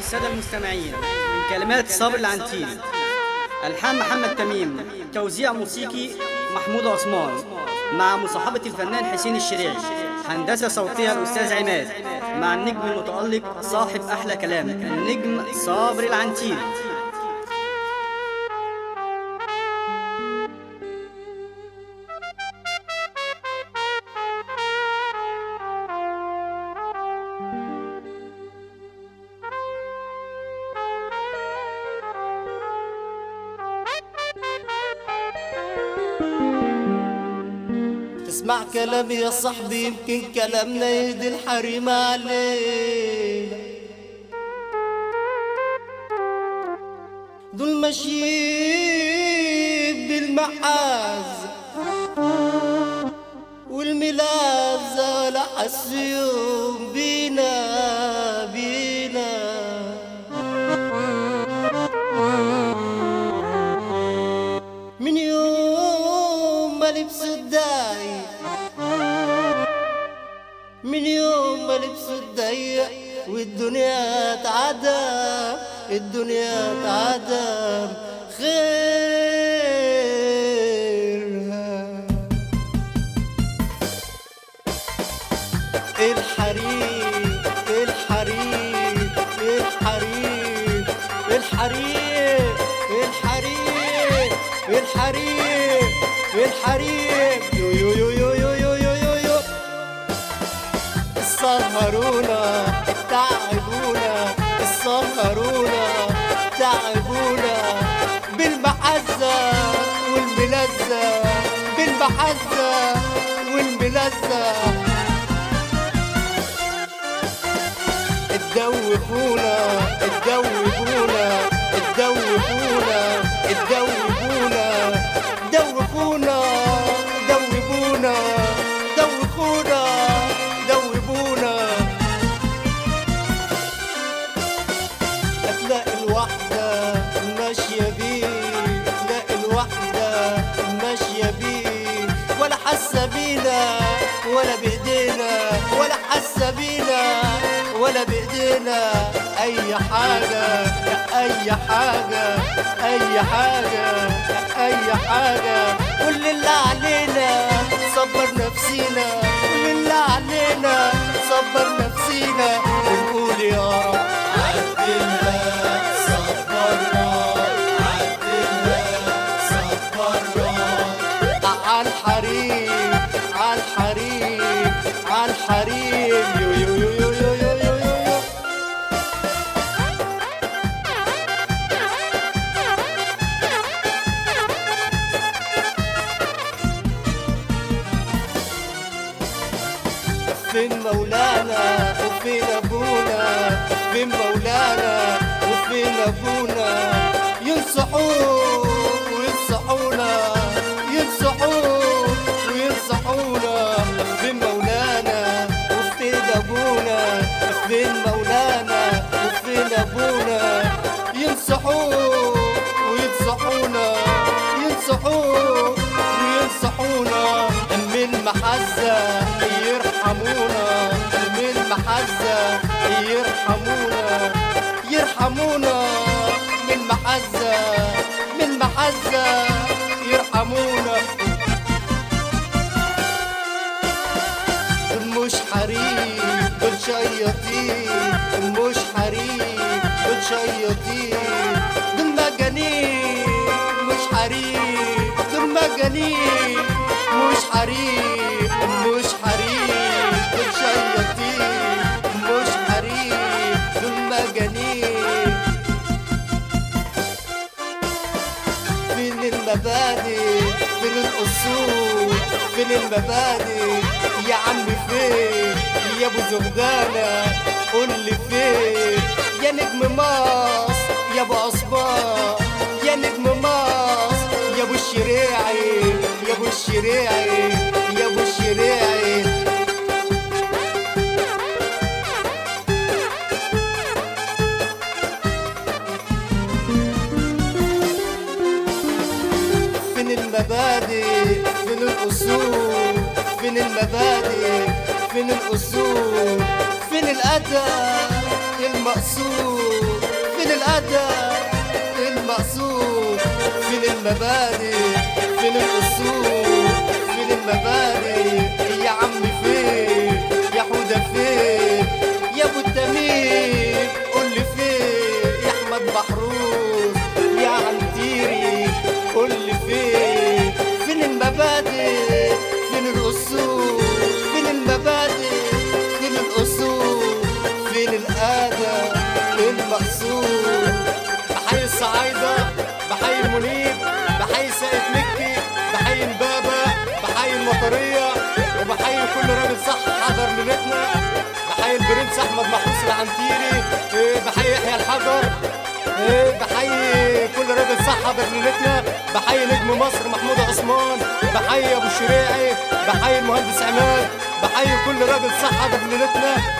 السادة المستمعين من كلمات صابر العنتيل ألحان محمد تميم توزيع موسيقي محمود عثمان مع مصاحبة الفنان حسين الشريعي هندسة صوتية الأستاذ عماد مع النجم المتألق صاحب أحلى كلام النجم صابر العنتيل اسمع كلامي يا صاحبي يمكن كلامنا يهدي الحريم علينا دول ماشيين بالمحاز والملازة ولا حسيهم بينا بينا من يوم ما لبسوا الداي من يوم ما لبسوا الضيق والدنيا تعدم الدنيا تعدم خيرها الحريق الحريق الحريق الحريق الحريق الحريق الحريق يو يو يو يو يو يو يو يو يو السهرونا تعبونا السهرونا تعبونا بالمحزة والملذة بالمحزة والملذة اتدوبونا اتدوبونا اتدوبونا اتدوبونا دوبونا دوبونا دوبونا دوبونا تلاقي الوحدة ماشية بيه تلاقي الوحدة ماشية بيه ولا حاسة بينا ولا بإيدينا ولا حاسة بينا ولا بإيدينا أي حاجة أي حاجة أي حاجة أي حاجة كل اللي علينا صبر نفسينا كل اللي علينا صبر نفسينا ونقول يا رب عدلنا صبرنا عدلنا صبرنا عالحريم عالحريم عالحريم يو يو يو يو يو يو يو يو يو فين مولانا وفين ابونا فين مولانا وفين ابونا ينصحوك وينصحونا ينصحوك وينصحونا فين مولانا وفين ابونا فين مولانا وفين ابونا ينصحوك وينصحونا ينصحوك وينصحونا من محزة يرحمونا من محزة يرحمونا يرحمونا من محزة من محزة يرحمونا مش حريم دول شياطين مش حريم دول شياطين دول مجانين مش حريم دول مجانين مش حريم مش حريم دول شياطين مش حريم دول مجانين فين المبادئ فين الأصول فين المبادئ يا عم فين يا ابو زغدانة قول لي فين يا نجم مصر يا ابو عصبان يا نجم مصر يا ابو الشريعي يا ابو الشريعي يا ابو الشريعي فين المبادئ فين الأصول فين المبادئ فين الأصول فين الأدب المقصود فين الادب المقصود فين المبادئ فين الاصول فين المبادئ يا عم فين يا حوده فين يا ابو التميم قول لي فين يا احمد محروس يا عنتيري قول لي فين فين المبادئ فين الاصول فين المبادئ فين الاصول فين الادب المقصود بحيي الصعايدة بحيي المنيب بحيي ساقف مكي بحيي البابا بحيي المطرية وبحيي كل راجل صح حضر ليلتنا بحيي البرنس احمد محروس العنتيري إيه، بحيي يحيى الحجر إيه، بحيي كل راجل صح حضر ليلتنا بحيي نجم مصر محمود عثمان بحيي ابو الشريعي بحيي المهندس عماد بحيي كل راجل صح حضر ليلتنا